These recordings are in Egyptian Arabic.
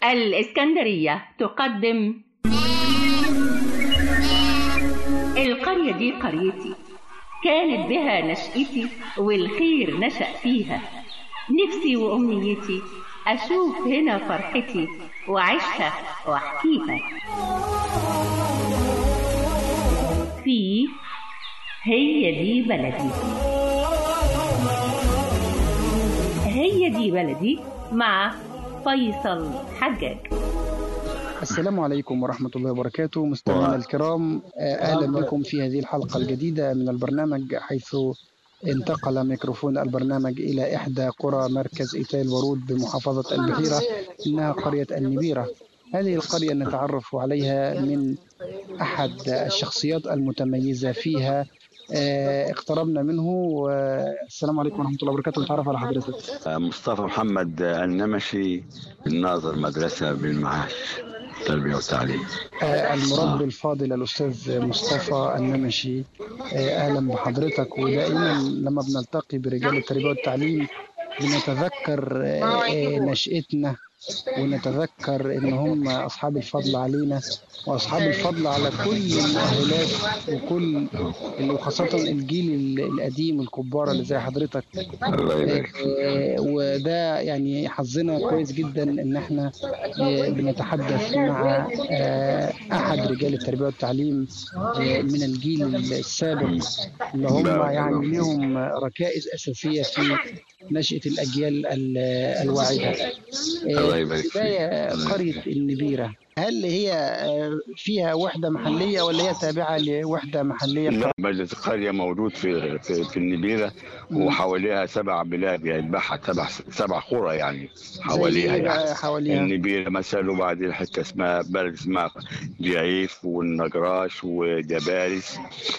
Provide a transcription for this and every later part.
الإسكندرية تقدم القرية دي قريتي كانت بها نشأتي والخير نشأ فيها نفسي وأمنيتي أشوف هنا فرحتي وأعيشها وأحكيها في هي دي بلدي هي دي بلدي مع فيصل حجاج السلام عليكم ورحمة الله وبركاته مستمعينا الكرام أهلا بكم في هذه الحلقة الجديدة من البرنامج حيث انتقل ميكروفون البرنامج إلى إحدى قرى مركز إيتال ورود بمحافظة البحيرة إنها قرية النبيرة هذه القرية نتعرف عليها من أحد الشخصيات المتميزة فيها اقتربنا منه السلام عليكم ورحمة الله وبركاته نتعرف على حضرتك مصطفى محمد النمشي الناظر مدرسة بالمعاش تربية وتعليم المربي الفاضل الأستاذ مصطفى النمشي أهلا بحضرتك ودائما لما بنلتقي برجال التربية والتعليم بنتذكر نشأتنا ونتذكر ان هم اصحاب الفضل علينا واصحاب الفضل على كل المؤهلات وكل وخاصه الجيل القديم الكبار اللي زي حضرتك وده يعني حظنا كويس جدا ان احنا بنتحدث مع احد رجال التربيه والتعليم من الجيل السابق اللي هم يعني لهم ركائز اساسيه في نشاه الاجيال الواعده بداية قرية النبيرة هل هي فيها وحدة محلية ولا هي تابعة لوحدة محلية؟ لا مجلس القرية موجود في في, في النبيرة وحواليها سبع بلاد يتبعها سبع سبع قرى يعني حواليها يعني حواليها النبيرة مثلا وبعدين حتة اسمها بلد اسمها جعيف والنجراش وجبالس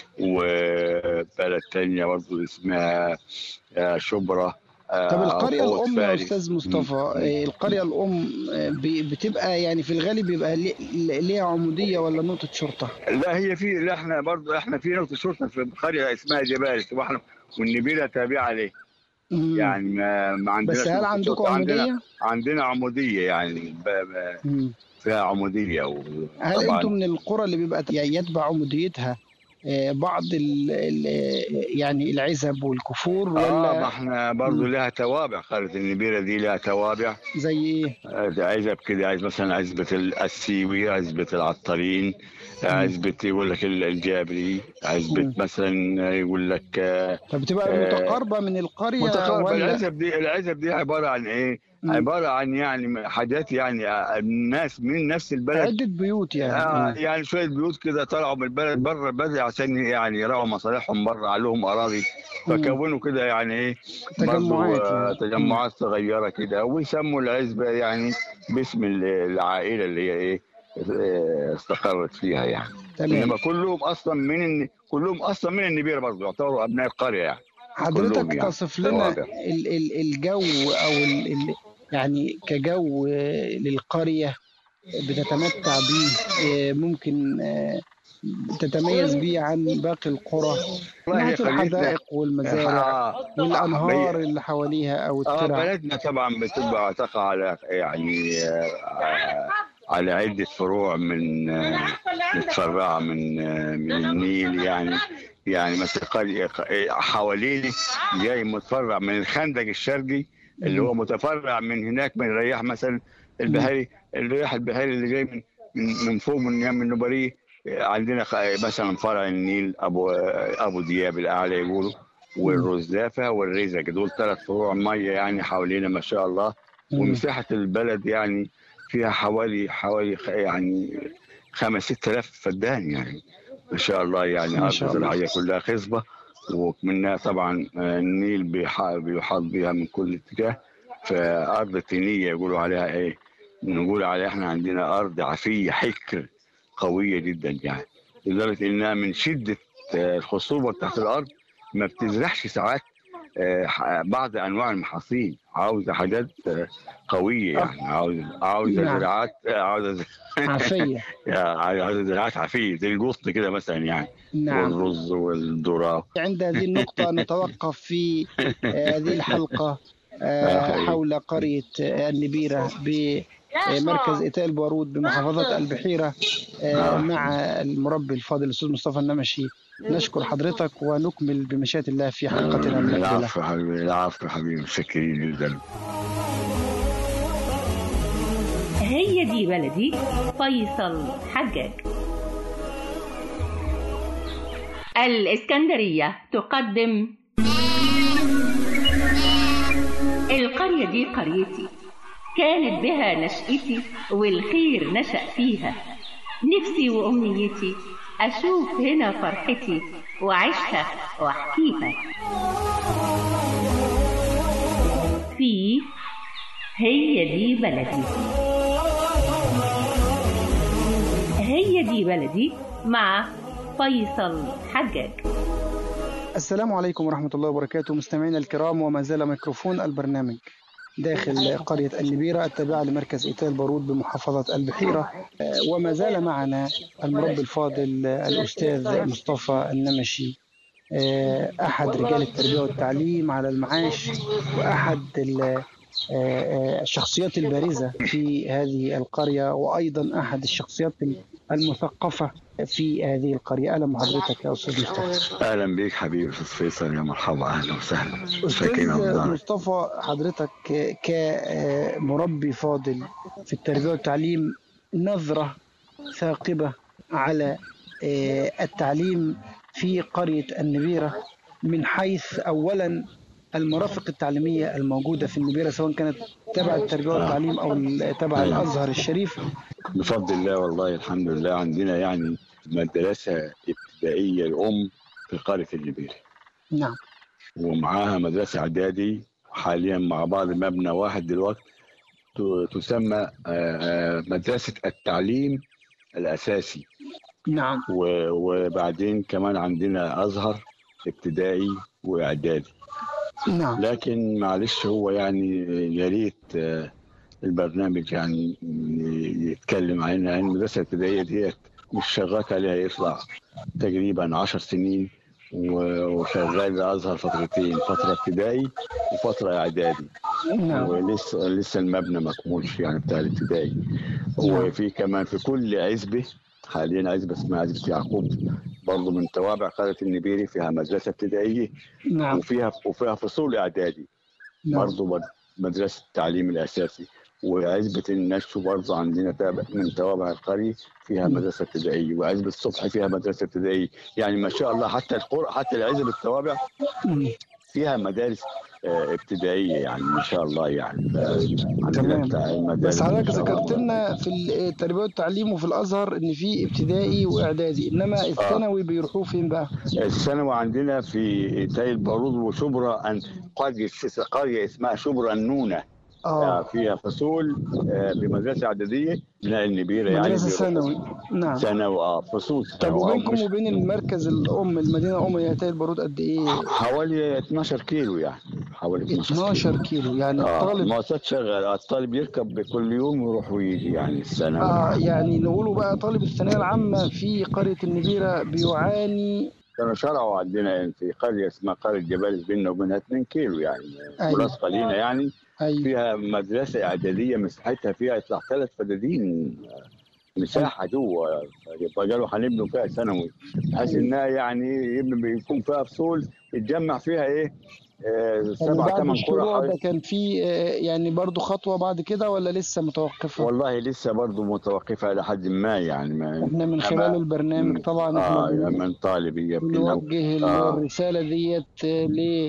وبلد ثانية برضه اسمها شبرا طب القرية الأم يا أستاذ مصطفى القرية الأم بتبقى يعني في الغالب بيبقى ليها عمودية ولا نقطة شرطة؟ لا هي في لا احنا برضه احنا في نقطة شرطة في قرية اسمها جبالس واحنا والنبيلة تابعة ليه. يعني ما, ما عندنا بس هل عندكم عمودية؟ عندنا, عندنا عمودية يعني فيها عمودية هل أنتم من القرى اللي بيبقى يعني يتبع عموديتها بعض ال ال يعني العزب والكفور ولا اه ما احنا برضه لها توابع قريه النبيره دي لها توابع زي ايه؟ عزب كده عايز مثلا عزبه السيوي عزبه العطارين عزبه يقول لك الجابري عزبه مثلا يقول لك طب بتبقى آه متقاربه من القريه متقاربه ولا العزب دي العزب دي عباره عن ايه؟ عباره عن يعني حاجات يعني الناس من نفس البلد عده بيوت يعني آه يعني شويه بيوت كده طلعوا من البلد بره البلد عشان يعني يراعوا مصالحهم بره عليهم اراضي فكونوا كده يعني ايه تجمعات آه تجمعات صغيره كده ويسموا العزبه يعني باسم العائله اللي هي ايه استقرت فيها يعني تمام انما كلهم اصلا من كلهم اصلا من النبيره برضه يعتبروا ابناء القريه يعني حضرتك يعني. تصف لنا ال ال الجو او ال ال يعني كجو للقرية بتتمتع به ممكن تتميز به عن باقي القرى ناحية الحدائق والمزارع والأنهار اللي حواليها أو الترع آه بلدنا طبعا بتبقى تقع على يعني على عدة فروع من متفرعة من من النيل يعني يعني مثلا حواليني جاي متفرع من الخندق الشرقي اللي هو متفرع من هناك من رياح مثلا البحري الرياح البحري اللي جاي من من فوق من يم النبري عندنا مثلا فرع النيل ابو ابو دياب الاعلى يقولوا والرزافه والريزك دول ثلاث فروع ميه يعني حوالينا ما شاء الله ومساحه البلد يعني فيها حوالي حوالي يعني خمس ست آلاف فدان يعني ما شاء الله يعني ارض زراعيه كلها خصبه ومنها طبعا النيل بيحاط بها من كل اتجاه فارض طينيه يقولوا عليها ايه نقول عليها احنا عندنا ارض عفيه حكر قويه جدا يعني لدرجه انها من شده الخصوبه تحت الارض ما بتزرعش ساعات بعض انواع المحاصيل عاوزه حاجات قويه يعني عاوزه عاوزه نعم. زراعات عاوزه عافية عاوزه زراعات عفيه زي القطن كده مثلا يعني نعم والرز والذره عند هذه النقطة نتوقف في آه، هذه الحلقة آه، حول قرية آه، النبيرة آه، مركز إيتاء البارود بمحافظة البحيرة آه، مع المربي الفاضل الأستاذ مصطفى النمشي نشكر حضرتك ونكمل بمشيئة الله في حلقتنا المقبلة العفو حبيبي العفو حبيبي متشكرين جدا هي دي بلدي فيصل حجاج الإسكندرية تقدم القرية دي قريتي كانت بها نشأتي والخير نشأ فيها نفسي وأمنيتي أشوف هنا فرحتي وعيشها وأحكيها في هي دي بلدي هي دي بلدي مع فيصل حجاج السلام عليكم ورحمة الله وبركاته مستمعينا الكرام وما زال ميكروفون البرنامج داخل قرية النبيرة التابعة لمركز إيتال البارود بمحافظة البحيرة آه، وما زال معنا المربي الفاضل آه، الأستاذ مصطفى النمشي آه، أحد رجال التربية والتعليم على المعاش وأحد ال- آه، آه، الشخصيات البارزة في هذه القرية وأيضا أحد الشخصيات المثقفة في هذه القرية أهلا بحضرتك يا أستاذ مصطفى اهلا بيك حبيبي استاذ فيصل يا مرحبا اهلا وسهلا شاكرين أستاذ الله. مصطفى حضرتك كمربي فاضل في التربية والتعليم نظرة ثاقبة على آه، التعليم في قرية النبيرة من حيث أولا المرافق التعليمية الموجودة في النبيرة سواء كانت تبع التربية والتعليم أو تبع الأزهر الشريف بفضل الله والله الحمد لله عندنا يعني مدرسه ابتدائيه الام في قريه الليبيري نعم ومعاها مدرسه اعدادي حاليا مع بعض مبنى واحد دلوقتي ت- تسمى آه، آه، مدرسه التعليم الاساسي نعم و- وبعدين كمان عندنا ازهر ابتدائي واعدادي نعم لكن معلش هو يعني يا ريت آه، البرنامج يعني يتكلم عنها يعني المدرسه الابتدائيه ديت مش شغال عليها يطلع تقريبا عشر سنين و- وشغال ازهر فترتين فتره ابتدائي وفتره اعدادي نعم ولسه لسه المبنى مكمولش يعني بتاع الابتدائي وفي كمان في كل عزبه حاليا عزبه اسمها عزبه يعقوب برضه من توابع قريه النبيري فيها مدرسه ابتدائيه نعم وفيها وفيها فصول اعدادي نعم برضه مد- مدرسه التعليم الاساسي وعزبه النشو برضه عندنا تابع من توابع القريه فيها مم. مدرسه ابتدائيه وعزبه الصبح فيها مدرسه ابتدائيه يعني ما شاء الله حتى القرى حتى العزب التوابع مم. فيها مدارس آه، ابتدائيه يعني ما شاء الله يعني ف- تمام. عندنا بتاع- مدارس بس حضرتك ما شاء ذكرت الله. لنا في التربيه والتعليم وفي الازهر ان في ابتدائي واعدادي انما الثانوي بيروحوا فين بقى؟ الثانوي عندنا في تاي البارود وشبرا أن قرية قرية اسمها شبرا النونة اه فيها فصول آه، بمدرسة إعدادية من النبيرة يعني مدرسه بيروحوا ثانوي نعم ثانوي اه فصول طب ثانوي. آه، وبينكم مش- وبين المركز الام المدينه الام هي تاي البارود قد ايه؟ حوالي 12 كيلو يعني حوالي 12 كيلو 12 كيلو يعني اه الطالب مواصلات شغال الطالب يركب كل يوم ويروح ويجي يعني الثانوي آه يعني نقولوا بقى طالب الثانويه العامه في قريه النبيره بيعاني كانوا شرعوا عندنا في قرية اسمها قرية جبال بيننا وبينها 2 كيلو يعني أيوة. ملاصقة لينا يعني ايوه فيها مدرسة إعدادية مساحتها فيها يطلع ثلاث فدادين مساحة جوه يبقى قالوا هنبنوا فيها ثانوي بحيث إنها يعني يبقى- يكون فيها فصول يتجمع فيها إيه آه، يعني سبع بعد ثمان قرى الشروع ده حوالي. كان في آه، يعني برضو خطوه بعد كده ولا لسه متوقفه؟ والله لسه برضه متوقفة إلى حد ما يعني ما احنا من إنما- خلال البرنامج طبعا آه احنا بن- من طالبي يبقى نوجه ال- آه. الرسالة ديت آه.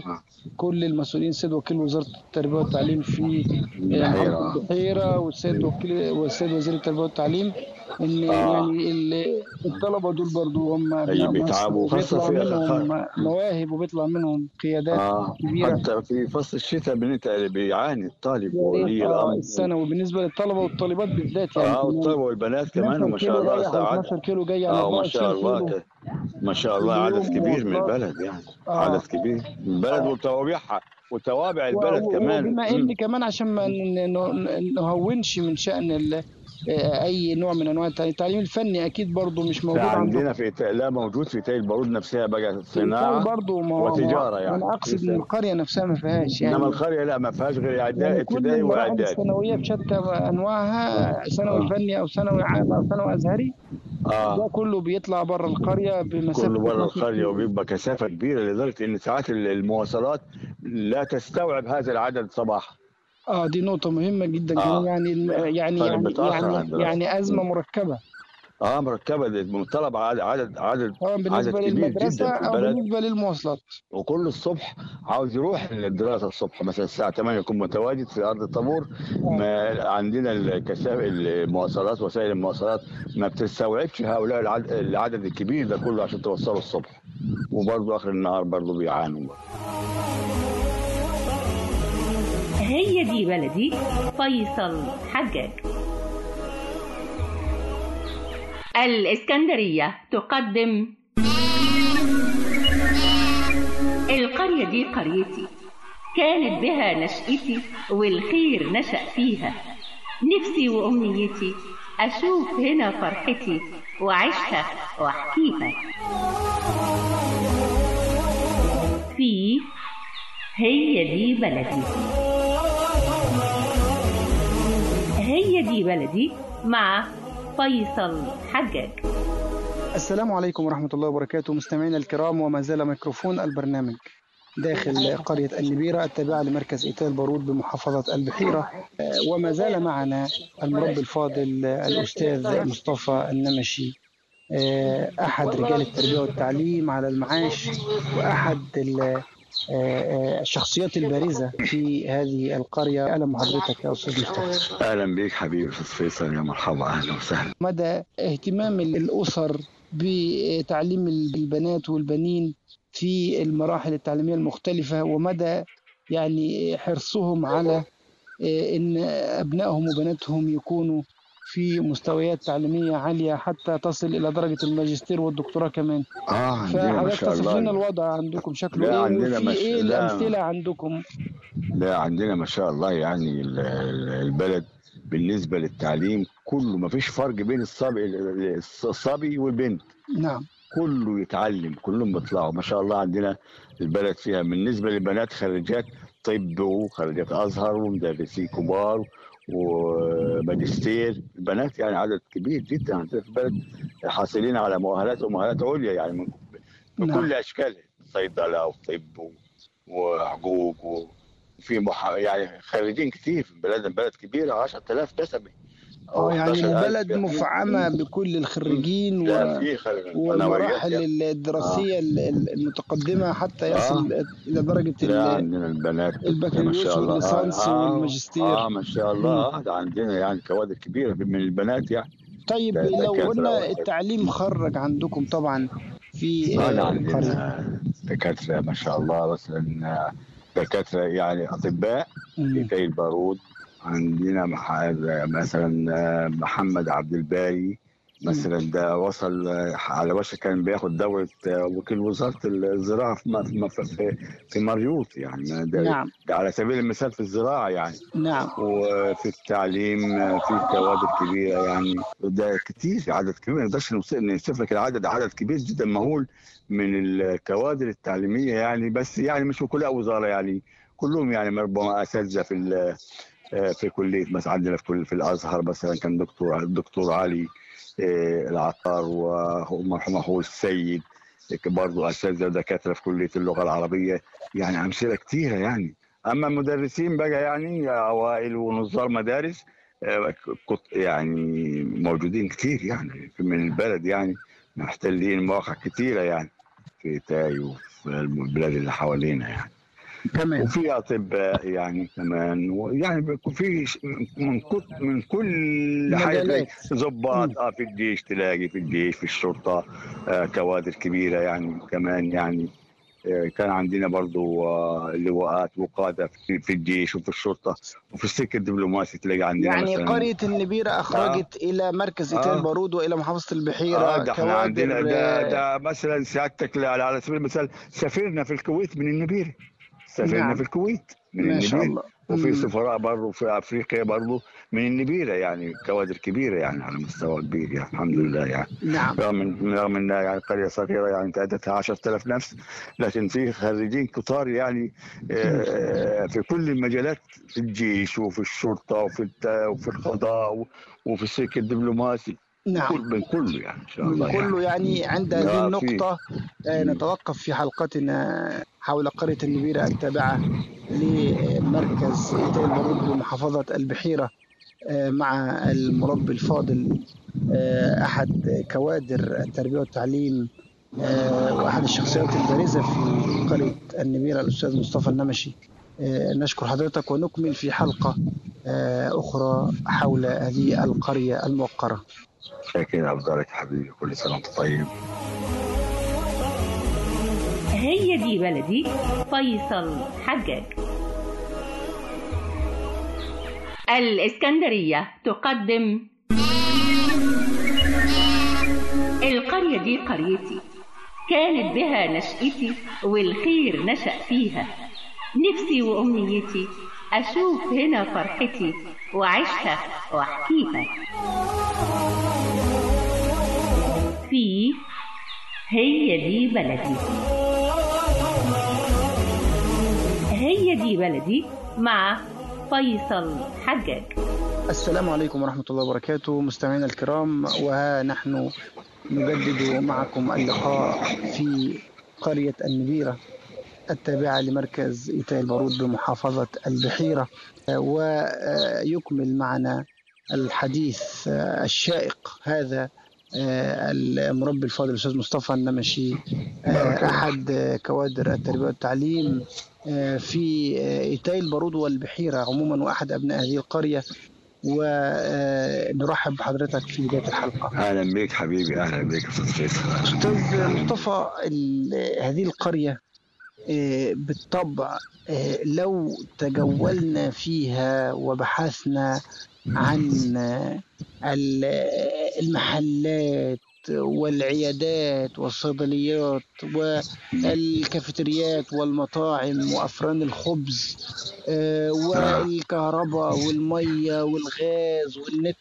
لكل المسؤولين سيد وكيل وزارة التربية والتعليم في البحيرة. محافظة البحيرة والسيد وكيل والسيد وزير التربية والتعليم ان آه. يعني ال- الطلبة دول برضو هم أي بيتعبوا بيطلع خاصة في منهم مواهب وبيطلع منهم قيادات آه كبيرة حتى في فصل الشتاء بنت بيعاني الطالب يا ريت وولي آه، الأمر الثانوي بالنسبة للطلبة والطالبات بالذات يعني اه كمان والطلبة والبنات كمان 12 وما شاء كيلو الله رايح ساعات و12 كيلو جاي يعني اه ما شاء 24 الله كيلو ك- ما شاء الله عدد اليوم كبير من مواصلات. البلد يعني آه. عدد كبير من البلد وتوابعها وتوابع البلد و- كمان وبما مم. ان كمان عشان ما ن- ن- نهونش من شان ال- آه، اي نوع من انواع التعليم التعليم الفني اكيد برضو مش موجود لا عندكم عندنا في إيتا- لا موجود في تاي البارود نفسها بقى صناعه برضو ما هو وتجارة يعني. انا اقصد ان لسه. القريه نفسها ما فيهاش يعني انما القريه لا ما فيهاش غير اعدادي يعني كل ابتدائي المراحل واعدادي الثانويه بشتى انواعها ثانوي فني او ثانوي عام او ثانوي ازهري ده اه كله بيطلع بره القريه بمسافه كله بره 12 القريه كيلو. وبيبقى كثافه كبيره لدرجه ان ساعات المواصلات لا تستوعب هذا العدد صباحا اه دي نقطه مهمه جدا آه. كمان يعني الم- يعني طالب يعني متأخر عن يعني, الدراسة. يعني ازمه مركبه اه مركبه ده مطلب عدد عدد عدد سواء بالنسبه كبير للمدرسه جداً في او البلد. بالنسبه للمواصلات وكل الصبح عاوز يروح للدراسه الصبح مثلا الساعه 8 يكون متواجد في ارض الطابور ما عندنا الكثافه المواصلات وسائل المواصلات ما بتستوعبش هؤلاء العدد, العدد الكبير ده كله عشان توصله الصبح وبرضه اخر النهار برضه بيعانوا هي دي بلدي فيصل حجاج الإسكندرية تقدم القرية دي قريتي كانت بها نشأتي والخير نشأ فيها نفسي وأمنيتي أشوف هنا فرحتي وأعيشها وأحكيها في هي دي بلدي هي دي بلدي مع فيصل حجاج السلام عليكم ورحمه الله وبركاته مستمعينا الكرام وما زال ميكروفون البرنامج داخل قرية النبيرة التابعة لمركز إيتال بارود بمحافظة البحيرة آه، وما زال معنا المربي الفاضل آه، الأستاذ مصطفى النمشي آه، أحد رجال التربية والتعليم على المعاش وأحد ال- آه، آه، الشخصيات البارزة في هذه القرية أهلا بحضرتك يا أستاذ مصطفى اهلا بيك حبيبي استاذ فيصل يا مرحبا اهلا وسهلا مدى اهتمام الأسر بتعليم البنات والبنين في المراحل التعليمية المختلفة ومدى يعني حرصهم على آه، إن أبنائهم وبناتهم يكونوا في مستويات تعليمية عالية حتى تصل إلى درجة الماجستير والدكتوراه كمان اه عندنا ما فحضرتك شاء تصف لنا الله الوضع عندكم شكله لا، إيه عندنا وفي مش- إيه لا. الأمثلة عندكم لا عندنا ما شاء الله يعني ال- ال- البلد بالنسبه للتعليم كله ما فيش فرق بين الصبي الصبي والبنت نعم كله يتعلم كلهم بيطلعوا ما شاء الله عندنا البلد فيها بالنسبه للبنات خريجات طب وخريجات ازهر ومدرسين كبار وماجستير البنات يعني عدد كبير جدا عندنا في البلد حاصلين على مؤهلات ومؤهلات عليا يعني من من نعم. كل اشكالها صيدله وطب و- وحقوق و- وفي مح... يعني خريجين كتير في البلد البلد كبيره 10000 نسبه أو اه يعني 11,000 البلد مفعمة بكل الخريجين لا و... في خريج والمراحل يعني. الدراسية ال- ال- المتقدمة حتى يصل إلى درجة لا ال- عندنا البنات البكالوريوس ما شاء الله والليسانس آه والماجستير. اه ما شاء الله آه ده عندنا يعني كوادر كبيره من البنات يعني طيب لا، لو دكاترة قلنا ولا- التعليم خرج عندكم طبعا في آه آه، لا القرية عندنا دكاتره ما شاء الله مثلا آه، دكاتره يعني اطباء في مم. تاي البارود عندنا مح- مثلا آه، محمد عبد الباري مثلا ده وصل آه، على وشك كان بياخد دورة آه، وكيل وزارة الزراعة في م- في في, في مريوط يعني ما ده, نعم ده على سبيل المثال في الزراعة يعني نعم وفي التعليم آه، في كوادر كبيرة يعني ده كتير عدد كبير ما نقدرش نوصف نوصف لك العدد عدد كبير جدا مهول من الكوادر التعليمية يعني بس يعني مش في كل وزارة يعني كلهم يعني ربما اساتذه في ال- آه، في كليه مثلا عندنا في كل في الازهر مثلا كان دكتور الدكتور علي آه، العطار ومرحوم اخوه السيد برضه اساتذه دكاتره في كليه اللغه العربيه يعني امثله كثيره يعني اما المدرسين بقى يعني اوائل ونظار مدارس آه، كت- يعني موجودين كثير يعني من البلد يعني محتلين مواقع كثيره يعني في تاي وفي البلاد اللي حوالينا يعني تمام وفي اطباء يعني كمان ويعني بيكون في ش- من كل من كل حاجه مجالات. تلاقي ضباط اه في الجيش تلاقي في الجيش في الشرطه آه كوادر كبيره يعني كمان يعني آه كان عندنا برضو آه لواءات وقاده في, في الجيش وفي الشرطه وفي السلك الدبلوماسي تلاقي عندنا يعني مثلا قرية النبيرة أخرجت إلى مركز إيتال آه. بارود وإلى محافظة البحيرة اه ده احنا عندنا كوادر ده, آه، ده مثلا سيادتك على على سبيل المثال سافرنا في الكويت من النبيره سافرنا نعم. في الكويت من ما شاء النبيل الله وفي مم. سفراء برضه في افريقيا برضه من النبيله يعني كوادر كبيره يعني على مستوى كبير يعني الحمد لله يعني نعم رغم من رغم انها يعني قريه صغيره يعني تعدادها 10000 نفس لكن في خريجين كتار يعني آه، في كل المجالات في الجيش وفي الشرطه وفي الت- وفي القضاء وفي السلك الدبلوماسي نعم كل من كله يعني ان شاء الله كله يعني يعني عند لا، هذه في- النقطة آه، نتوقف في حلقتنا حول قرية النبيرة التابعة لمركز إيتاء البارود بمحافظة البحيرة آه، مع المربي الفاضل آه، أحد كوادر التربية والتعليم آه، وأحد الشخصيات البارزة في قرية النبيرة الأستاذ مصطفى النمشي آه، نشكر حضرتك ونكمل في حلقة آه، أخرى حول هذه القرية الموقرة شاكر عبد الله حبيبي كل سنه وانت طيب هي دي بلدي فيصل حجاج الإسكندرية تقدم القرية دي قريتي كانت بها نشأتي والخير نشأ فيها نفسي وأمنيتي أشوف هنا فرحتي وأعيشها وأحكيها في هي دي بلدي هي دي بلدي مع فيصل حجاج السلام عليكم ورحمة الله وبركاته مستمعينا الكرام وها نحن نجدد معكم اللقاء في قرية النبيرة التابعة لمركز إيتاء البارود بمحافظة البحيرة ويكمل معنا الحديث الشائق هذا المربي الفاضل الأستاذ مصطفى النمشي أحد كوادر التربية والتعليم في إيتاء البارود والبحيرة عموما وأحد أبناء هذه القرية ونرحب بحضرتك في بداية الحلقة اهلا بك حبيبي اهلا بك استاذ فيصل أستاذ مصطفى ال- هذه القرية آه، بالطبع آه، لو تجولنا فيها وبحثنا عن آه، ال- المحلات والعيادات والصيدليات والكافيتريات والمطاعم وأفران الخبز آه، والكهرباء والمية والغاز والنت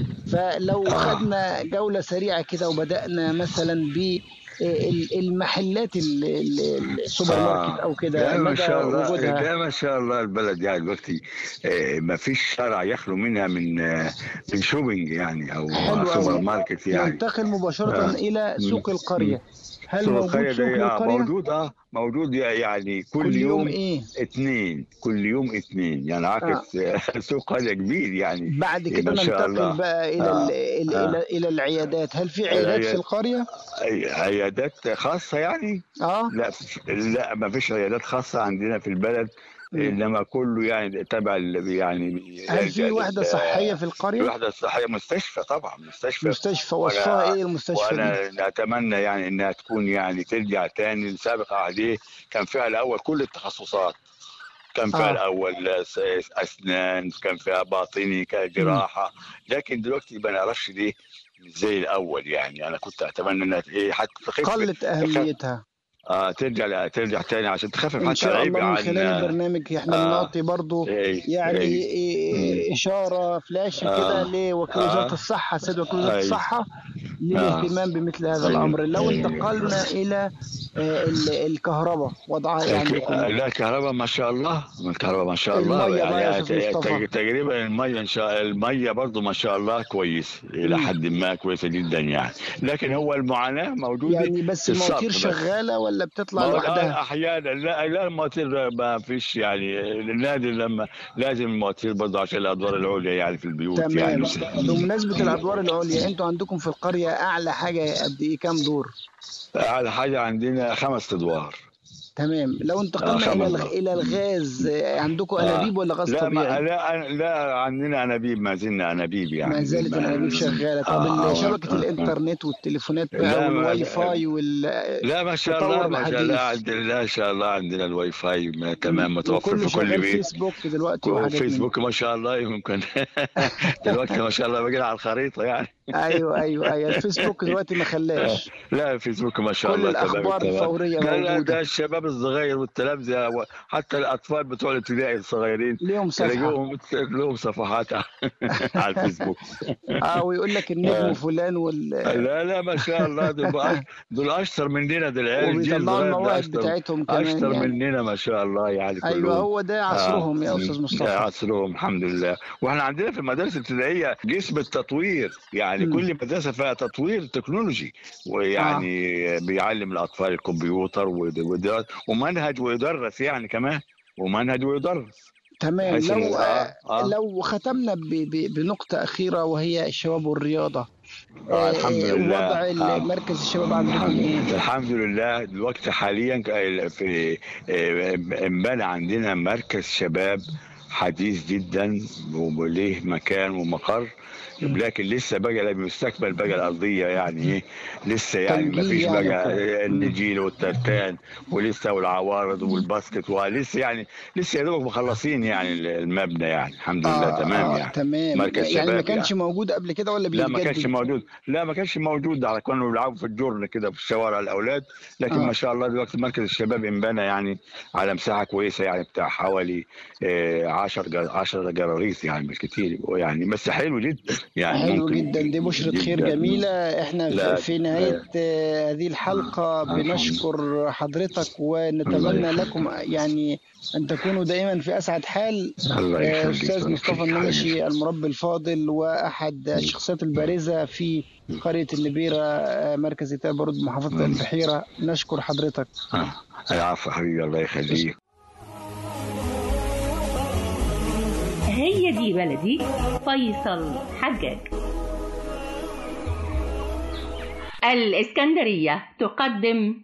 فلو خدنا جولة سريعة كده وبدأنا مثلا ب ال- المحلات ال- ال- السوبر ماركت او كده لا ما مدى شاء الله وجودها لا ما شاء الله البلد يعني دلوقتي آه، ما فيش شارع يخلو منها من آه، من شوبينج يعني او حلو سوبر أوي. ماركت يعني ننتقل مباشرة آه. إلى سوق مم. القرية هل سوق موجود القرية سوق ده آه، للقرية؟ موجود اه موجود يعني كل, كل يوم يوم إيه؟ اثنين كل يوم اثنين يعني عكس سوق قرية كبير يعني بعد كده ما شاء ننتقل الله. بقى إلى آه. ال- إلى آه. إلى إلى العيادات هل في عيادات في العياد- القرية؟ أي- عيادات خاصة يعني اه لا لا ما فيش عيادات خاصة عندنا في البلد مم. انما كله يعني تبع ال- يعني هل في وحدة صحية في القرية؟ وحدة صحية مستشفى طبعا مستشفى مستشفى وصفها وأنا- إيه المستشفى دي؟ وانا اتمنى يعني انها تكون يعني ترجع تاني لسابق عهديه كان فيها الاول كل التخصصات كان فيها آه. آه. الاول س- اسنان كان فيها باطني كجراحه لكن دلوقتي ما نعرفش دي مش زي الاول يعني انا كنت اتمنى انها ايه حتى تخف قلت أهميتها آه ترجع ترجع تاني عشان تخفف إن حتى شاء العيب الله من عن خلال البرنامج إحنا آه. بنعطي برضو إيه يعني إيه إيه إشارة فلاش آه. كده لوكيل وزارة آه. الصحة سيد وكيل وزارة أي. الصحة للاهتمام بمثل هذا الأمر لو أي. انتقلنا إلى آه، ال- الكهرباء وضعها إيه عندكم لا الكهرباء ما شاء الله الكهرباء ما شاء الله المية بقى يا يعني أستاذ مصطفى. تق- تقريبا المية ان شاء المية برضه ما شاء الله كويس الى مم. حد ما كويسة جدا يعني لكن هو المعاناة موجودة يعني بس في الصرف المواتير بس. شغالة ولا بتطلع ما هو لوحدها؟ الآن احيانا لا لا المواتير ما فيش يعني نادر لما لازم المواتير برضه عشان الادوار العليا يعني في البيوت تمام يعني بمناسبة الأدوار العليا أنتوا عندكم في القرية أعلى حاجة قد إيه كام دور؟ على حاجة عندنا خمس ادوار تمام لو انتقلنا آه، إلى خمس الغ- دور. إلى الغاز آه، عندكم آه. أنابيب ولا غاز لا ما طبيعي؟ لا لا عندنا انابيب ما زلنا انابيب يعني ما زالت الانابيب شغاله طب آه، شبكه آه، الانترنت والتليفونات لا، بقى ما- والواي فاي وال لا ما شاء تطور الله ما شاء الله الحديث. عندنا لا شاء الله عندنا الواي فاي ما- تمام متوفر وكله في كل شغال بيت فيسبوك دلوقتي وحاجات من وفيسبوك ما شاء الله يمكن دلوقتي ما شاء الله بقينا على الخريطه يعني ايوه ايوه ايوه الفيسبوك دلوقتي ما خلاش لا الفيسبوك ما شاء كل الله تمام الأخبار تمام. الفورية لا لا موجودة. ده الشباب الشباب الصغير والتلامذه و- حتى الاطفال بتوع الابتدائي الصغيرين ليهم صفحه تلاقوهم لهم صفحات على الفيسبوك اه ويقول لك النجم آه. فلان وال لا لا ما شاء الله دول بقى- دول اشطر مننا دول العيال الجيل وبيطلعوا الصغير ده المواهب اشطر بتاعتهم كمان اشطر يعني. مننا ما شاء الله يعني ايوه كلهم هو ده عصرهم يا آه. استاذ آه، مصطفى عصرهم الحمد لله واحنا عندنا في المدارس الابتدائيه جسم التطوير يعني مم. كل مدرسه فيها تطوير تكنولوجي ويعني بيعلم الاطفال الكمبيوتر ود- ودراسة ومنهج ويدرس يعني كمان ومنهج ويدرس تمام بحيث لو إن- آه، آه. لو ختمنا ب... ب... بنقطة أخيرة وهي الشباب والرياضة آه، الحمد آه، لله. وضع آه. مركز الشباب عندكم إيه؟ الحمد لله دلوقتي حاليا ك- في آه، انبنى عندنا مركز شباب حديث جدا وليه مكان ومقر مم. لكن لسه بقى المستقبل بقى الارضيه يعني ايه لسه يعني ما تنجيل فيش يعني بقى وكده. مم. النجيل والترتان ولسه والعوارض والباسكت ولسه يعني لسه يا دوبك مخلصين يعني المبنى يعني الحمد لله تمام يعني تمام مركز يعني ما شباب كانش موجود قبل كده ولا لا بيتجدد؟ ما كانش موجود لا ما كانش موجود على كانوا بيلعبوا في الجرن كده في الشوارع الاولاد لكن آه. ما شاء الله دلوقتي مركز الشباب انبنى يعني على مساحه كويسه يعني بتاع حوالي 10 10 جراريس يعني مش كتير يعني بس حلو جدا يعني حلو ممكن جدا دي بشرة خير جداً. جميلة احنا لا، في- في نهاية آه، هذه الحلقة الحمد. بنشكر حضرتك الله ونتمنى يخليك. لكم يعني أن تكونوا دائما في أسعد حال الله آه، يخليك أستاذ الله مصطفى يخليك. النمشي المربي الفاضل وأحد الشخصيات البارزة في قرية النبيرة آه، مركز إتاب برود محافظة مم. البحيرة نشكر حضرتك آه. العفو حبيبي الله يخليك هي دي بلدي فيصل حجاج الإسكندرية تقدم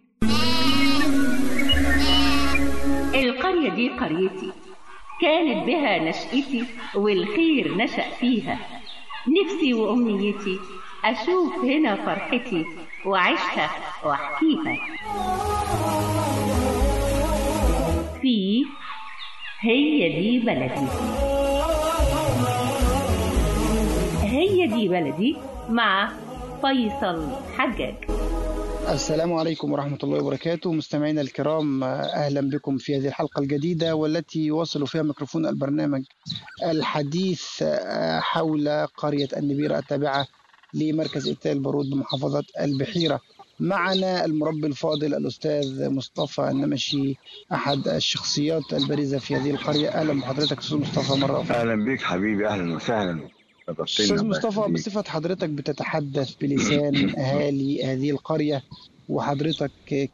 القرية دي قريتي كانت بها نشأتي والخير نشأ فيها نفسي وأمنيتي أشوف هنا فرحتي وعيشها وأحكيها في هي دي بلدي هي دي بلدي مع فيصل حجاج السلام عليكم ورحمة الله وبركاته مستمعينا الكرام أهلا بكم في هذه الحلقة الجديدة والتي يواصل فيها ميكروفون البرنامج الحديث حول قرية النبيرة التابعة لمركز إتال البارود بمحافظة البحيرة معنا المربي الفاضل الأستاذ مصطفى النمشي أحد الشخصيات البارزة في هذه القرية أهلا بحضرتك أستاذ مصطفى مرة أخرى اهلا بك حبيبي اهلا وسهلا شرفتني أستاذ الله مصطفى يخليك. بصفة حضرتك بتتحدث بلسان أهالي هذه القرية وحضرتك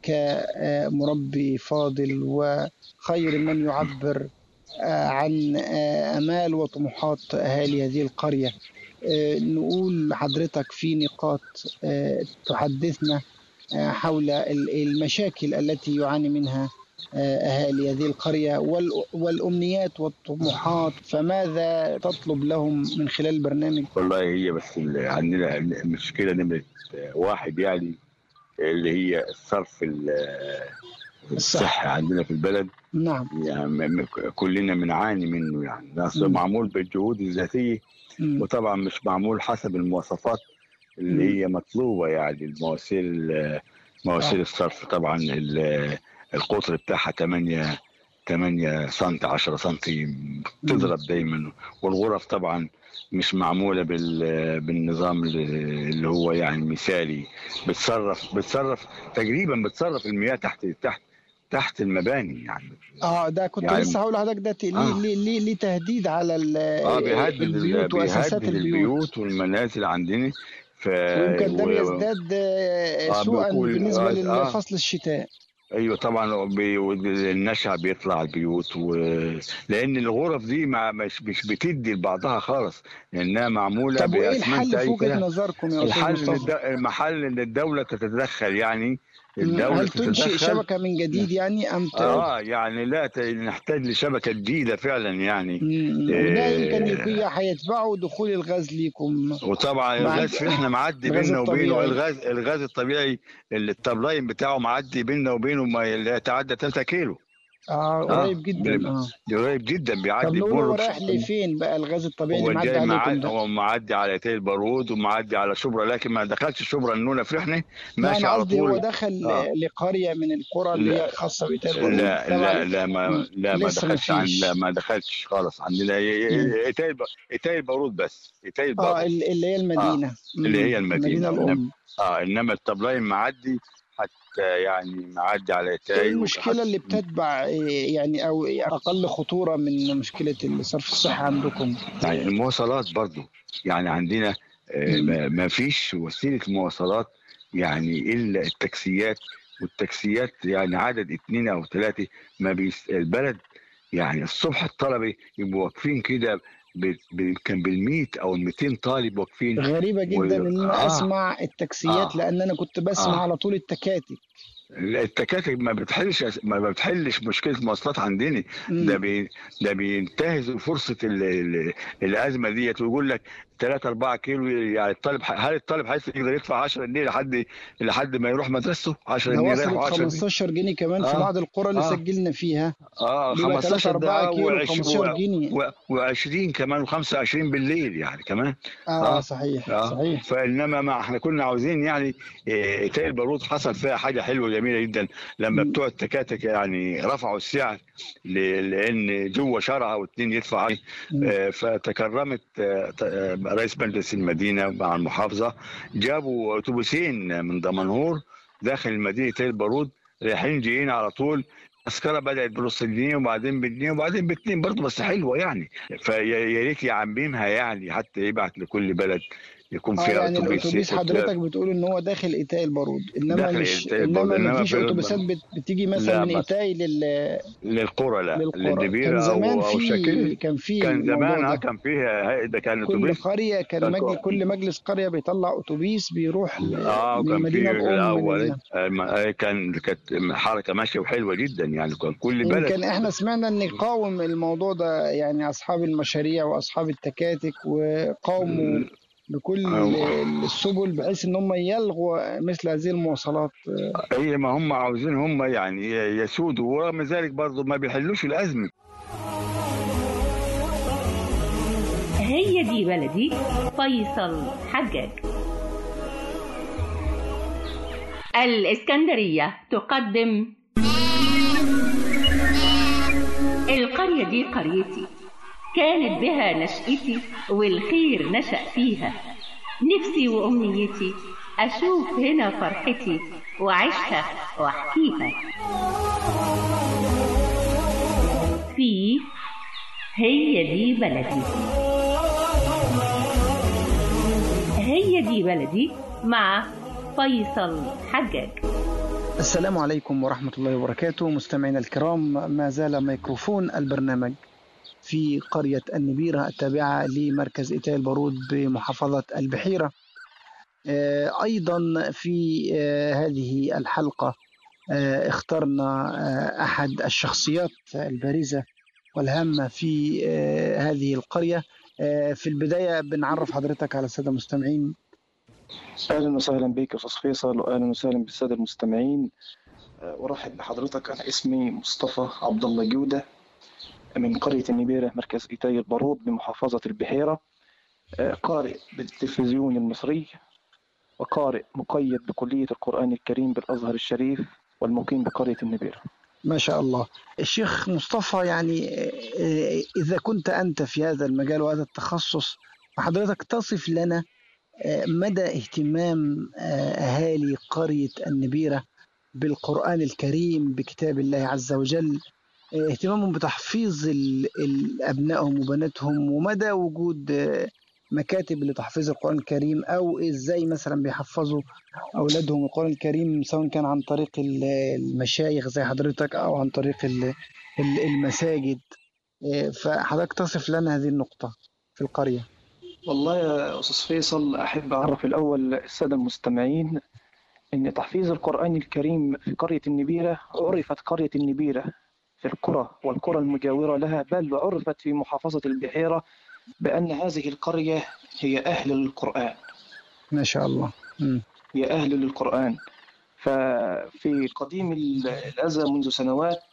كمربي فاضل وخير من يعبر آه، عن آه، آمال وطموحات أهالي هذه القرية آه، نقول لحضرتك في نقاط آه، تحدثنا آه، حول ال- المشاكل التي يعاني منها آه، أهالي هذه القرية وال- والأمنيات والطموحات فماذا تطلب لهم من خلال البرنامج والله هي بس ال- عندنا المشكله نمره واحد يعني اللي هي الصرف ال- الصحي عندنا في البلد نعم يعني م- م- كلنا بنعاني منه يعني ناس مم. معمول بالجهود الذاتيه مم. وطبعا مش معمول حسب المواصفات اللي هي مطلوبه يعني المواسير مواسير آه. الصرف طبعا ال- القطر بتاعها 8 8 سم 10 سم تضرب دايما والغرف طبعا مش معموله بال بالنظام اللي هو يعني مثالي بتصرف بتصرف تقريبا بتصرف المياه تحت تحت تحت المباني يعني اه ده كنت يعني- لسه هقول لحضرتك ده ت- ليه آه. ليه ليه ليه تهديد على ال- اه بيهدد البيوت ال- واساسات بيهدد البيوت البيوت والمنازل عندنا ف ويمكن ده و- بيزداد آه، آه، سوءا بيكون- بالنسبه آه، آه. لفصل الشتاء ايوه طبعا بي... النشع بيطلع البيوت و... لان الغرف دي ما مش مش بتدي لبعضها خالص لانها معموله طب وايه بأسمنت الحل في أي وجهه كلام. نظركم يا استاذ الحل إن مصطفى؟ الد... المحل ان الدوله تتدخل يعني مم، الدوله هل تنشئ تتدخل شبكه من جديد يعني ام ت... اه يعني لا ت... نحتاج لشبكه جديده فعلا يعني مم، إيه. وده يمكن يكون هيتبعوا دخول الغاز ليكم وطبعا مع- الغاز في احنا معدي الغاز بيننا وبينه الطبيعي. الغاز الغاز الطبيعي اللي التابلاين بتاعه معدي بيننا وبينه ما لا يتعدى 3 كيلو اه قريب جدا بال- اه قريب جدا طب بيعدي هو بمر رايح لفين بقى الغاز الطبيعي هو اللي معدي جاي عليكم معدي ده؟ هو معدي على تيل البارود ومعدي على شبرا لكن ما دخلش شبرا النونة فرحنا لا ماشي انا على قصدي هو طول دخل آه. لقريه من القرى اللي لا. هي خاصه بإيتال البارود لا تبع لا لا ما مم. لا ما لسه ما دخلش عن فيش. لا ما دخلش خالص عندنا مم. ايتاي الب- ايتاي البارود بس ايتاي اه البارود ال- اللي هي المدينه اللي هي مم. المدينة. المدينه الام اه انما الطبلاين معدي حتى يعني معدي على ايه ايتاي المشكله اللي بتتبع إيه يعني او إيه اقل خطوره من مشكله الصرف الصحي عندكم يعني المواصلات برضو يعني عندنا آه، مم. ما ما فيش وسيله مواصلات يعني الا التاكسيات والتاكسيات يعني عدد اثنين او ثلاثه ما بيس البلد يعني الصبح الطلبه يبقوا واقفين كده ب- ب- كان بال او ال 200 طالب واقفين غريبه جدا و- ان انا آه. اسمع التاكسيات آه. لان انا كنت بسمع آه. على طول التكاتك التكاتك ما بتحلش ما بتحلش مشكله المواصلات عندنا مم. ده بي ده بينتهزوا فرصه ال ال الازمه ديت ويقول لك 3 4 كيلو يعني الطالب هل الطالب هيقدر يدفع 10 جنيه لحد لحد ما يروح مدرسته 10 ده جنيه رايح وصلت و10 جنيه 15 جنيه كمان في آه. بعض القرى اللي آه. سجلنا فيها اه بيبقى 3 15 4 ده كيلو 15 جنيه و20 كمان و25 بالليل يعني كمان اه آه. صحيح اه صحيح فانما ما احنا كنا عاوزين يعني إيه، تاي البارود حصل فيها حاجه حلوه جميله جدا لما مم. بتوع التكاتك يعني رفعوا السعر ل- لان جوه شارع واثنين يدفع عليه مم. آه، فتكرمت آه، ت- آه، رئيس مجلس المدينه مع المحافظه جابوا اتوبيسين من دمنهور داخل مدينه تاي البارود رايحين جايين على طول تذكره بدات بنص جنيه وبعدين بجنيه وبعدين باتنين برضه بس حلوه يعني فيا ريت يعممها يعني حتى يبعت لكل بلد يكون اه فيها يعني اتوبيس الاتوبيس حضرتك بتقول ان هو داخل ايتاي البارود انما داخل مش إيتاي البارود، انما إنما ما فيش في- اتوبيسات بت- بتيجي مثلا لا، من ما- ايتاي لل... للقرى لا للقرى للدبيره كان زمان او او في شكل كان في كان الموضوع زمان اه ده. كان فيها ده كان كل اتوبيس قريه كان كان مجلس كو- كل مجلس قريه بيطلع اتوبيس بيروح ل- اه من كان المدينه في الام من الاول ال- آه، ما- آه، كان كانت حركه ماشيه وحلوه جدا يعني كان كل يمكن بلد احنا سمعنا ان قاوم الموضوع ده يعني اصحاب المشاريع واصحاب التكاتك وقاوموا بكل أيوة. السبل بحيث ان هم يلغوا مثل هذه المواصلات هي ما هم عاوزين هم يعني يسودوا ورغم ذلك برضه ما بيحلوش الازمه هي دي بلدي فيصل حجاج الإسكندرية تقدم القرية دي قريتي كانت بها نشأتي والخير نشأ فيها نفسي وأمنيتي أشوف هنا فرحتي وأعيشها وأحكيها في هي دي بلدي هي دي بلدي مع فيصل حجاج السلام عليكم ورحمة الله وبركاته مستمعينا الكرام ما زال ميكروفون البرنامج في قرية النبيرة التابعة لمركز إيتاي البارود بمحافظة البحيرة آه، أيضا في آه، هذه الحلقة آه، اخترنا آه، أحد الشخصيات البارزة والهامة في آه، هذه القرية آه، في البداية بنعرف حضرتك على السادة المستمعين اهلا وسهلا بك يا استاذ فيصل واهلا وسهلا بالساده المستمعين أه، ارحب بحضرتك انا اسمي مصطفى عبد الله جوده من قريه النبيره مركز ايتاي البارود بمحافظه البحيره أه، قارئ بالتلفزيون المصري وقارئ مقيد بكليه القران الكريم بالازهر الشريف والمقيم بقريه النبيره ما شاء الله الشيخ مصطفى يعني آه، إذا كنت أنت في هذا المجال وهذا التخصص فحضرتك تصف لنا آه، مدى اهتمام آه، أهالي قرية النبيرة بالقرآن الكريم بكتاب الله عز وجل آه، اهتمامهم بتحفيظ ال- ال- أبنائهم وبناتهم ومدى وجود آه، مكاتب لتحفيظ القرآن الكريم أو إزاي مثلا بيحفظوا أولادهم القرآن الكريم سواء كان عن طريق ال- المشايخ زي حضرتك أو عن طريق ال- ال- المساجد إيه، فحضرتك تصف لنا هذه النقطة في القرية والله يا استاذ فيصل احب اعرف الاول الساده المستمعين ان تحفيظ القران الكريم في قريه النبيره عرفت قريه النبيره في القرى والقرى المجاوره لها بل وعرفت في محافظه البحيره بان هذه القريه هي اهل للقران ما شاء الله مم. هي اهل للقران ففي قديم ال- الازل منذ سنوات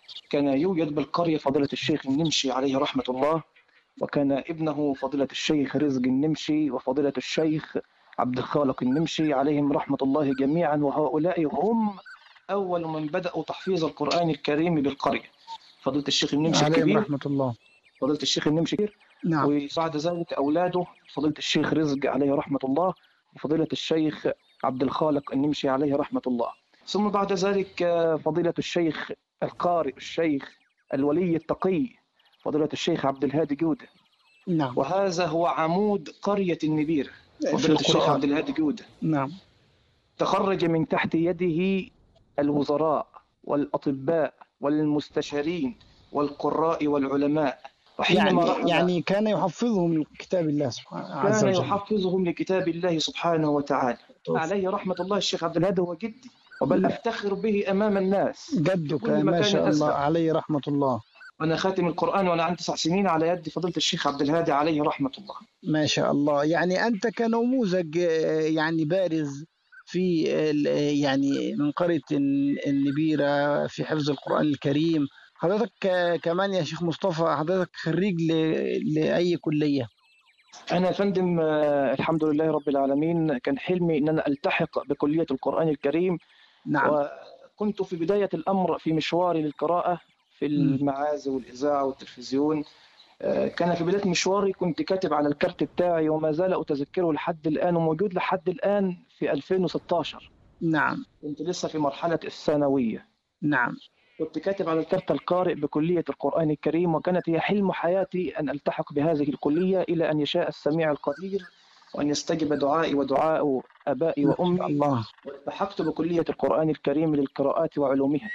كان يوجد بالقرية فضيلة الشيخ النمشي عليه رحمة الله وكان ابنه فضيلة الشيخ رزق النمشي وفضيلة الشيخ عبد الخالق النمشي عليهم رحمة الله جميعا وهؤلاء هم أول من بدأوا تحفيظ القرآن الكريم بالقرية فضيلة الشيخ النمشي عليهم الكبير رحمة الله فضيلة الشيخ النمشي الكبير نعم وبعد ذلك أولاده فضيلة الشيخ رزق عليه رحمة الله وفضيلة الشيخ عبد الخالق النمشي عليه رحمة الله ثم بعد ذلك آه، فضيلة الشيخ القارئ الشيخ الولي التقي فضيلة الشيخ عبد الهادي جودة نعم وهذا هو عمود قرية النبيرة في فضيلة الشيخ القرآن عبد الهادي جودة نعم تخرج من تحت يده الوزراء والأطباء والمستشارين والقراء والعلماء وحينما يعني رحل يعني كان يحفظهم من كتاب الله سبحانه عز كان وجل يحفظهم لكتاب الله سبحانه وتعالى عليه رحمة الله الشيخ عبد الهادي هو جدي وبل لا. أفتخر به أمام الناس جدك كل ما مكان شاء الله أسمع. عليه رحمة الله وأنا خاتم القرآن وأنا عندي تسع سنين على يد فضيلة الشيخ عبد الهادي عليه رحمة الله ما شاء الله يعني أنت كنموذج آه، يعني بارز في ال- آه، يعني من قرية الن- النبيرة في حفظ القرآن الكريم حضرتك آه، كمان يا شيخ مصطفى حضرتك خريج ل- لأي كلية أنا يا فندم آه، الحمد لله رب العالمين كان حلمي إن أنا ألتحق بكلية القرآن الكريم نعم وكنت في بداية الأمر في مشواري للقراءة في المعازي والإذاعة والتلفزيون آه، كان في بداية مشواري كنت كاتب على الكارت بتاعي وما زال أتذكره لحد الآن وموجود لحد الآن في 2016 نعم كنت لسه في مرحلة الثانوية نعم كنت كاتب على الكارت القارئ بكلية القرآن الكريم وكانت هي حلم حياتي أن ألتحق بهذه الكلية إلى أن يشاء السميع القدير وأن يستجب دعائي ودعاء آبائي وأمي الله والتحقت بكلية القرآن الكريم للقراءات وعلومها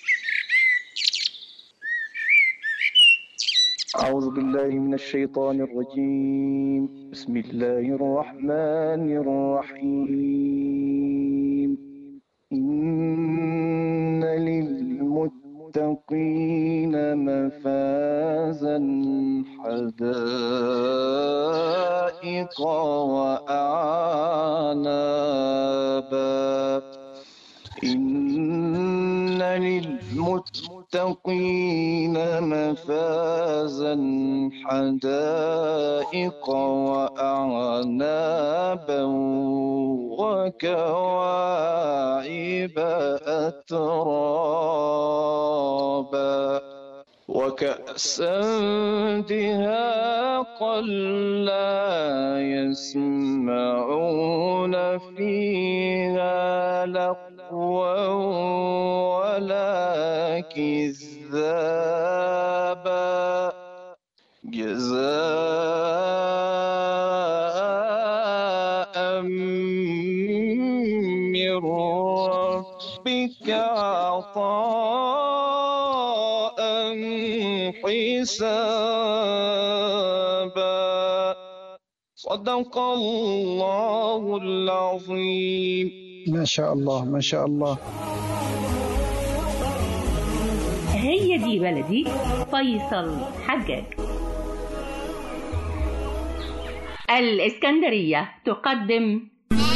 أعوذ بالله من الشيطان الرجيم بسم الله الرحمن الرحيم إن للمتقين مفازا حدائق وأعنابا إن للمتقين مفازا حدائق وأعنابا وكواعب أترابا وكأسا دهاقا لا يسمعون فيها لغوا ولا كذابا جزاء من ربك عطاء حسابا صدق الله العظيم ما شاء الله ما شاء الله هي دي بلدي فيصل حجاج الإسكندرية تقدم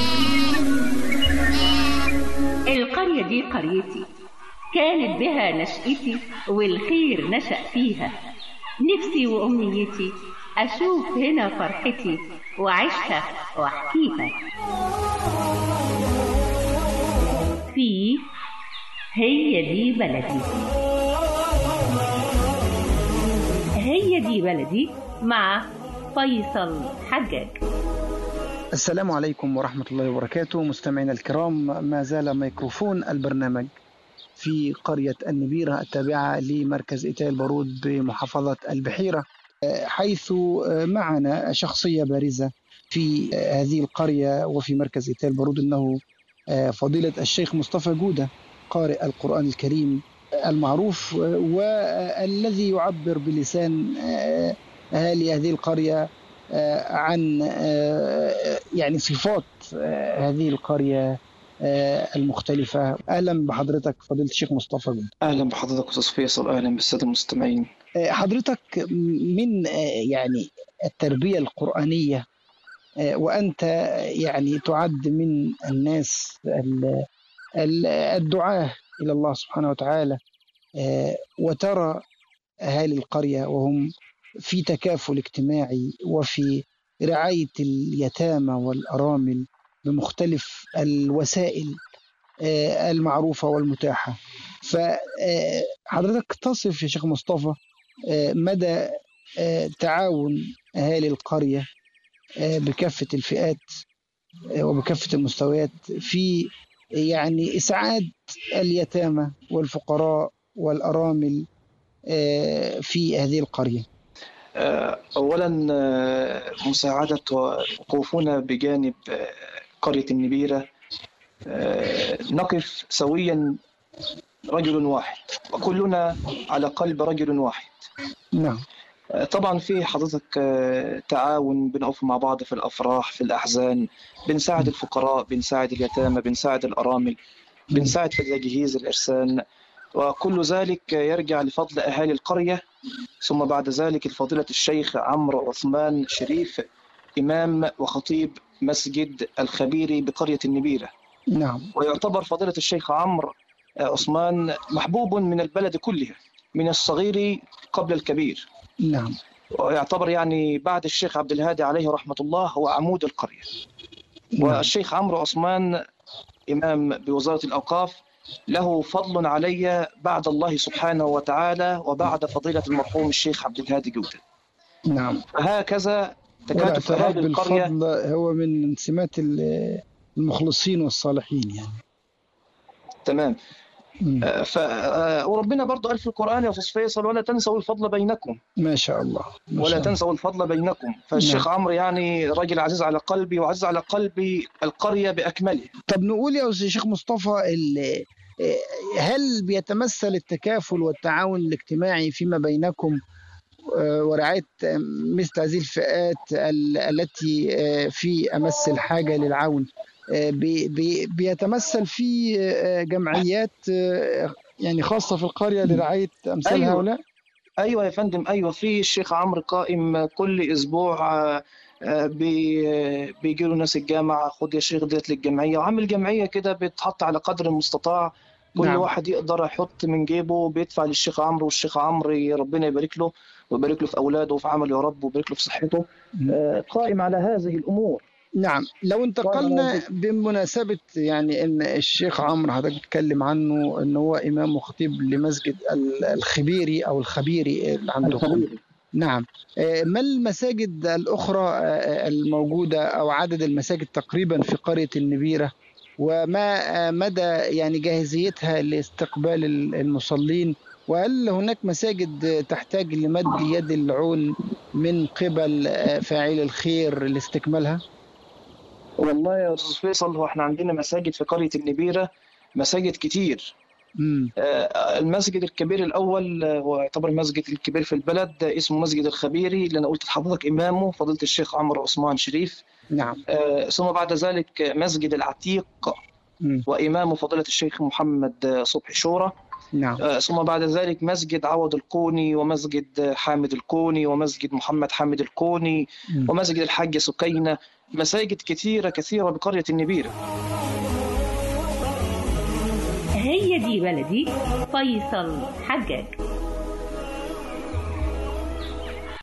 القرية دي قريتي كانت بها نشأتي والخير نشأ فيها نفسي وأمنيتي أشوف هنا فرحتي وأعيشها وأحكيها في هي دي بلدي هي دي بلدي مع فيصل حجاج السلام عليكم ورحمة الله وبركاته مستمعينا الكرام ما زال ميكروفون البرنامج في قرية النبيرة التابعة لمركز إيتاي البارود بمحافظة البحيرة حيث معنا شخصية بارزة في هذه القرية وفي مركز إيتاي البارود أنه فضيلة الشيخ مصطفى جودة قارئ القرآن الكريم المعروف والذي يعبر بلسان أهالي هذه القرية عن يعني صفات هذه القرية المختلفة أهلا بحضرتك فضيلة الشيخ مصطفى جودة أهلا بحضرتك أستاذ فيصل أهلا بالسادة المستمعين حضرتك من يعني التربية القرآنية وأنت يعني تعد من الناس الدعاة إلى الله سبحانه وتعالى آه، وترى أهالي القرية وهم في تكافل اجتماعي وفي رعاية اليتامى والأرامل بمختلف الوسائل آه، المعروفة والمتاحة فحضرتك تصف يا شيخ مصطفى آه، مدى آه، تعاون أهالي القرية آه، بكافة الفئات آه، وبكافة المستويات في يعني إسعاد اليتامى والفقراء والأرامل آه، في هذه القرية آه، أولا آه، مساعدة وقوفنا بجانب آه، قرية النبيرة آه، نقف سويا رجل واحد وكلنا على قلب رجل واحد نعم آه، طبعا في حضرتك آه، تعاون بنقف مع بعض في الأفراح في الأحزان بنساعد الفقراء بنساعد اليتامى بنساعد الأرامل بنساعد في تجهيز الإرسال وكل ذلك يرجع لفضل أهالي القرية ثم بعد ذلك الفضيلة الشيخ عمرو عثمان شريف إمام وخطيب مسجد الخبيري بقرية النبيرة نعم ويعتبر فضيلة الشيخ عمرو عثمان محبوب من البلد كلها من الصغير قبل الكبير نعم ويعتبر يعني بعد الشيخ عبد الهادي عليه رحمة الله هو عمود القرية نعم والشيخ عمرو عثمان إمام بوزارة الأوقاف له فضل علي بعد الله سبحانه وتعالى وبعد فضيلة المرحوم الشيخ عبد الهادي جودة نعم فهكذا تكاتف والاعتراف أهالي القرية بالفضل هو من سمات ال- المخلصين والصالحين يعني تمام مم. آه، ف... آه، وربنا برضه قال في القرآن يا أستاذ فيصل ولا تنسوا الفضل بينكم ما شاء الله ما ولا شاء الله. تنسوا الفضل بينكم فالشيخ عمرو يعني راجل عزيز على قلبي وعزيز على قلبي القرية بأكمله طب نقول يا أستاذ شيخ مصطفى ال- هل بيتمثل التكافل والتعاون الاجتماعي فيما بينكم آه، ورعاية آه، مثل هذه الفئات ال- التي آه، في أمس الحاجة للعون آه، بي- بي- بيتمثل في آه، جمعيات آه، يعني خاصة في القرية لرعاية أمثال أيوة. هؤلاء ايوه يا فندم ايوه في الشيخ عمرو قائم كل اسبوع آه، آه، بي- بيجي له ناس الجامعه خد يا شيخ ديت للجمعيه وعامل جمعيه كده بتحط على قدر المستطاع كل نعم. واحد يقدر يحط من جيبه بيدفع للشيخ عمرو والشيخ عمرو ربنا يبارك له ويبارك له في اولاده وفي عمله يا رب ويبارك له في صحته آه، قائم على هذه الامور نعم لو انتقلنا بمناسبة يعني ان الشيخ عمرو حضرتك بتتكلم عنه ان هو امام وخطيب لمسجد ال- الخبيري او الخبيري اللي عندكم نعم آه، ما المساجد الاخرى آه، الموجودة او عدد المساجد تقريبا في قرية النبيرة وما آه، مدى يعني جاهزيتها لاستقبال ال- المصلين وهل هناك مساجد تحتاج لمد يد العون من قبل آه، فاعلي الخير لاستكمالها؟ والله يا استاذ فيصل هو احنا عندنا مساجد في قريه النبيره مساجد كتير مم. آه، المسجد الكبير الأول آه، هو يعتبر المسجد الكبير في البلد آه، اسمه مسجد الخبيري اللي أنا قلت لحضرتك إمامه فضيلة الشيخ عمرو عثمان شريف نعم آه، ثم بعد ذلك آه، مسجد العتيق مم. وإمامه فضيلة الشيخ محمد آه، صبحي شورى نعم آه، ثم بعد ذلك مسجد عوض الكوني ومسجد آه، حامد الكوني ومسجد محمد حامد الكوني مم. ومسجد الحاج سكينة مساجد كثيرة كثيرة بقرية النبيرة هي دي بلدي فيصل حجاج